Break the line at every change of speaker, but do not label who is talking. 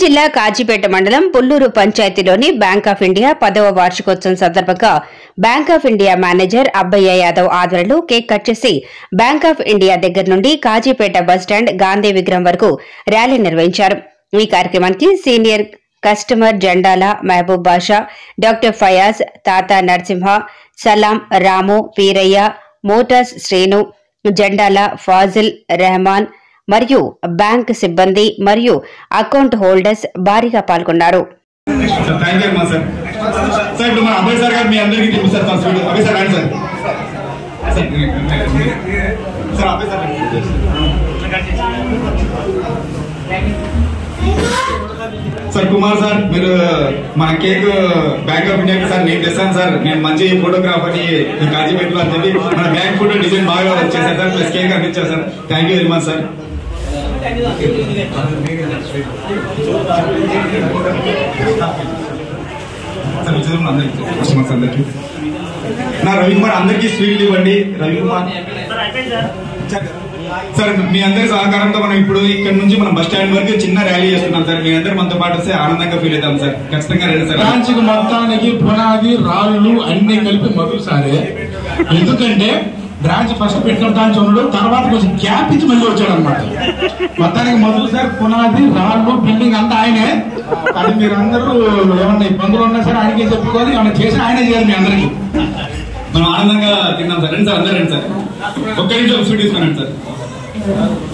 జిల్లా కాజీపేట మండలం పుల్లూరు పంచాయతీలోని బ్యాంక్ ఆఫ్ ఇండియా పదవ వార్షికోత్సవం సందర్భంగా bank of India manager Abbaiah Yadav ఆధ్వర్యంలో కేక్ కట్ చేసి బ్యాంక్ ఆఫ్ ఇండియా దగ్గర నుండి కాజీపేట బస్టాండ్ గాంధీ విగ్రహం వరకు ర్యాలీ నిర్వహించారు ఈ కార్యక్రమానికి senior customer Jendala Mahaboob Basha doctor Fayaz తాత నరసింహ సలాం రాము పీరయ్య మోటార్స్ శ్రేణు జెండాల ఫాజిల్ రెహమాన్ మరియు బ్యాంక్ సిబ్బంది మరియు అకౌంట్ హోల్డర్స్ భారీగా పాల్గొన్నారు
సార్ థ్యాంక్ యూ అమ్మా సార్ సార్ ఇప్పుడు మన అభయ్ సార్ గారు మీ అందరికీ తినిపిస్తారు సార్ స్వీట్ అభయ్ సార్ రండి sir sir sir Abhay sir రండి. సార్ కుమార్ సార్ మీరు మన కేక్ బ్యాంక్ ఆఫ్ ఇండియాకి సార్ నేను తెస్తాను సార్ నేను మంచి ఫోటోగ్రాఫర్ ని ఈ కాజీపేటలో అని చెప్పి మన బ్యాంక్ ఫోటో డిజైన్ బాగా వచ్చేసారు సార్ ప్లస్ కేక్ అందించారు sir thank you very much sir sir వచ్చేసారు అందరికీ కస్టమర్స్ అందరికీ నా రవికుమార్ అందరికీ స్వీట్లు ఇవ్వండి రవికుమార్ సార్ మీ అందరి సహకారంతో మనం ఇప్పుడు ఇక్కడ నుంచి మనం బస్ స్టాండ్ వరకు చిన్న ర్యాలీ చేస్తున్నాం సార్ మీ అందరు మనతో పాటు వస్తే ఆనందంగా ఫీల్ అవుతాం సార్ ఖచ్చితంగా రండి సార్
బ్రాంచ్ కి మొత్తానికి పునాది రాళ్ళు అన్ని కలిపి మొదలుసారి ఎందుకంటే బ్రాంచ్ ఫస్ట్ పెట్టిన బ్రాంచ్ ఉన్నాడు తర్వాత కొంచెం గ్యాప్ ఇచ్చి మళ్ళీ వచ్చాడు అనమాట మొత్తానికి మొదలుసారి పునాది రాళ్ళు బిల్డింగ్ అంతా ఆయనే కానీ మీరు అందరూ ఏమన్నా ఇబ్బందులు ఉన్నా సరే ఆయనకే చెప్పుకోవాలి ఏమన్నా చేసి ఆయనే చేయాలి మీ అందరికి
మనం ఆనందంగా తిన్నాం సార్ రండి సార్ అందరు రండి సార్ ఒక్క నిమిషం స్వీట్ తీసుకున్నాను సార్